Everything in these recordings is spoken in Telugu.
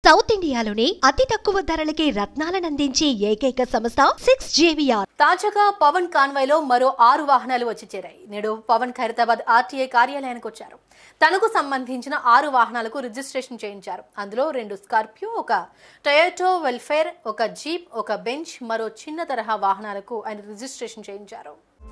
సౌత్ ఇండియాలోనే అతి తక్కువ ధరలకి రత్నాలనందించే ఏకైక సంస్థ సిక్స్ జేవిఆర్ తాజాగా పవన్ కాన్వాయ్లో మరో ఆరు వాహనాలు వచ్చి చేరాయి నేడు పవన్ ఖైరతాబాద్ ఆర్టీఐ కార్యాలయానికి వచ్చారు తనకు సంబంధించిన ఆరు వాహనాలకు రిజిస్ట్రేషన్ చేయించారు అందులో రెండు స్కార్పియో ఒక టొయోటో వెల్ఫేర్ ఒక జీప్ ఒక బెంచ్ మరో చిన్న తరహా వాహనాలకు ఆయన రిజిస్ట్రేషన్ చేయించారు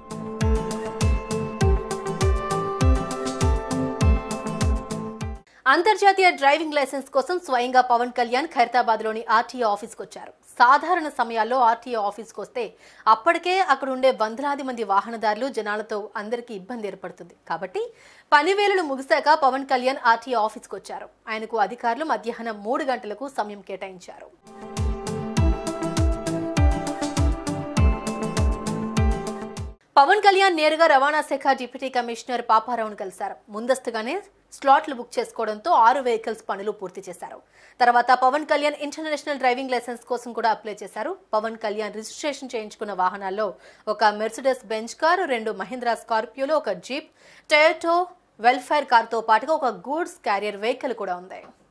అంతర్జాతీయ డ్రైవింగ్ లైసెన్స్ కోసం స్వయంగా పవన్ కళ్యాణ్ ఖైరతాబాద్ లోని ఆర్టీఏ ఆఫీస్కి వచ్చారు సాధారణ సమయాల్లో ఆర్టీఏ ఆఫీస్కి వస్తే అప్పటికే అక్కడ ఉండే వందలాది మంది వాహనదారులు జనాలతో అందరికీ ఇబ్బంది ఏర్పడుతుంది కాబట్టి పని వేళలు ముగిశాక పవన్ కళ్యాణ్ ఆర్టీఏ ఆఫీస్కి వచ్చారు ఆయనకు అధికారులు మధ్యాహ్నం మూడు గంటలకు సమయం కేటాయించారు పవన్ కళ్యాణ్ నేరుగా రవాణా శాఖ డిప్యూటీ కమిషనర్ పాపారావును కలిశారు ముందస్తుగానే స్లాట్లు బుక్ చేసుకోవడంతో ఆరు వెహికల్స్ పనులు పూర్తి చేశారు తర్వాత Pawan Kalyan international driving licence కోసం కూడా అప్లై చేశారు పవన్ కళ్యాణ్ రిజిస్ట్రేషన్ చేయించుకున్న వాహనాల్లో ఒక మెర్సిడెస్ బెంచ్ కారు రెండు మహీంద్రా స్కార్పియోలో ఒక జీప్ టొయోటో వెల్ఫేర్ కార్తో పాటుగా ఒక గూడ్స్ క్యారియర్ వెహికల్ కూడా ఉంది